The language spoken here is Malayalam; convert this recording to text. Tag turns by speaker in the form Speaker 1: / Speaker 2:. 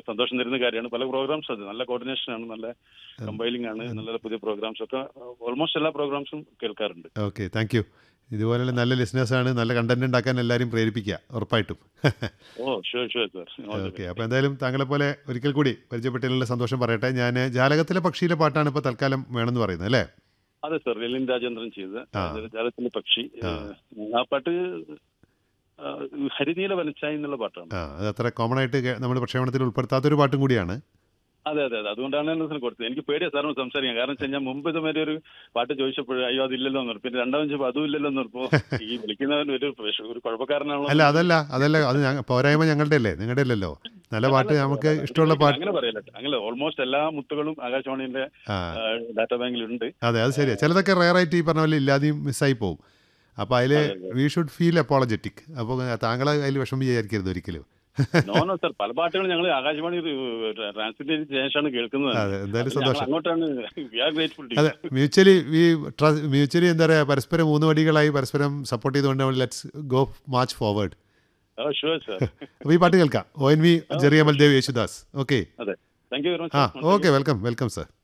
Speaker 1: സന്തോഷം തരുന്ന കാര്യമാണ് പല പ്രോഗ്രാംസ് അത് നല്ല കോർഡിനേഷൻ ആണ് നല്ല കമ്പൈലിംഗ് ആണ് നല്ല പുതിയ പ്രോഗ്രാംസ് ഒക്കെ ഓൾമോസ്റ്റ് എല്ലാ പ്രോഗ്രാംസും കേൾക്കാറുണ്ട്
Speaker 2: ഓക്കെ താങ്ക് യു ഇതുപോലുള്ള നല്ല ലിസ്നേഴ്സാണ് നല്ല കണ്ടന്റ് ഉണ്ടാക്കാൻ എല്ലാവരും പ്രേരിപ്പിക്കുക ഉറപ്പായിട്ടും
Speaker 1: oh sure sure sir
Speaker 2: okay അപ്പോൾ എന്തായാലും താങ്കളെ പോലെ ഒരിക്കൽ കൂടി പരിചയപ്പെട്ടതിലുള്ള സന്തോഷം പറയട്ടെ ഞാൻ ജാലകത്തിലെ പക്ഷിയിലെ പാട്ടാണ് ഇപ്പോൾ തൽക്കാലം വേണമെന്ന് പറയുന്നത് അല്ലേ
Speaker 1: അതെ സാർ ലലിൻ രാജേന്ദ്രൻ ചെയ്ത
Speaker 2: ആ.
Speaker 1: ജാലത്തിന്റെ പക്ഷി ആ പാട്ട് ആ, ഹരിനീല വനച്ചായി എന്നുള്ള പാട്ടാണ്
Speaker 2: ആ അത് അത്ര കോമൺ ആയിട്ട് കേ- നമ്മുടെ പ്രക്ഷേപണത്തിൽ ഉൾപ്പെടുത്താത്തൊരു പാട്ടും കൂടിയാണ്
Speaker 1: അതെ അതെ അതെ അതുകൊണ്ടാണ് ഞാൻ ഇതിന് കൊടുത്തത് എനിക്ക് പേടിയാ സാറിന് സംസാരിക്കാം കാരണം വെച്ചാൽ ഞാൻ മുമ്പ് ഇതുമാതിരി ഒരു പാട്ട് ചോദിച്ചപ്പോൾ അയ്യോ അതില്ലല്ലോ എന്ന് പറഞ്ഞു പിന്നെ രണ്ടാമത് ചോദിച്ചപ്പോൾ അതും ഇല്ലല്ലോ എന്ന് പറഞ്ഞപ്പോ ഈ വിളിക്കുന്നവൻ ഒരു പ്രശ്ന- ഒരു കുഴപ്പക്കാരനാണോ
Speaker 2: അല്ല അതല്ല അതല്ല അത് ഞങ്ങ- പോരായ്മ ഞങ്ങളുടെ അല്ലേ നിങ്ങളുടെ അല്ലല്ലോ നല്ല പാട്ട് നമുക്ക് ഇഷ്ടമുള്ള പാട്ട്
Speaker 1: അങ്ങനെ പറയല്ല അങ്ങനെ ഓൾമോസ്റ്റ് എല്ലാ മുത്തുകളും ആകാശവാണിന്റെ
Speaker 2: ആ
Speaker 1: ഡാറ്റാ ബാങ്കിലുണ്ട്
Speaker 2: അതെ അത് ശരിയാ ചിലതൊക്കെ റയറായിട്ട് ഈ പറഞ്ഞ പോലെ ഇല്ലാതെയും മിസ്സായി പോകും അപ്പോൾ അതിൽ വി ഷുഡ് ഫീൽ അപ്പോളജറ്റിക് അപ്പോൾ താങ്കൾ അതിൽ വിഷമം വിചാരിക്കരുത് ഒരിക്കലും
Speaker 1: നോ നോ സാർ പല പാട്ടുകളും ഞങ്ങൾ ആകാശവാണി ട്രാൻസ്ലേറ്റ് ചെയ്ത ശേഷമാണ് കേൾക്കുന്നത്
Speaker 2: അതെ എന്തായാലും
Speaker 1: ഞങ്ങൾ
Speaker 2: സന്തോഷം
Speaker 1: അങ്ങോട്ടാണ് വി ആർ ഗ്രേറ്റ്ഫുൾ
Speaker 2: അതെ മ്യൂച്വലി വി മ്യൂച്വലി എന്താ പറയുക പരസ്പരം മൂന്ന് വടികളായി പരസ്പരം സപ്പോർട്ട് ചെയ്തുകൊണ്ട് നമ്മൾ let's go march forward
Speaker 1: sure sir
Speaker 2: അപ്പോൾ ഈ പാട്ട് കേൾക്കാം O N V Jerry Amaldev Yesudas okay
Speaker 1: അതെ thank you very
Speaker 2: ah
Speaker 1: much
Speaker 2: okay welcome welcome sir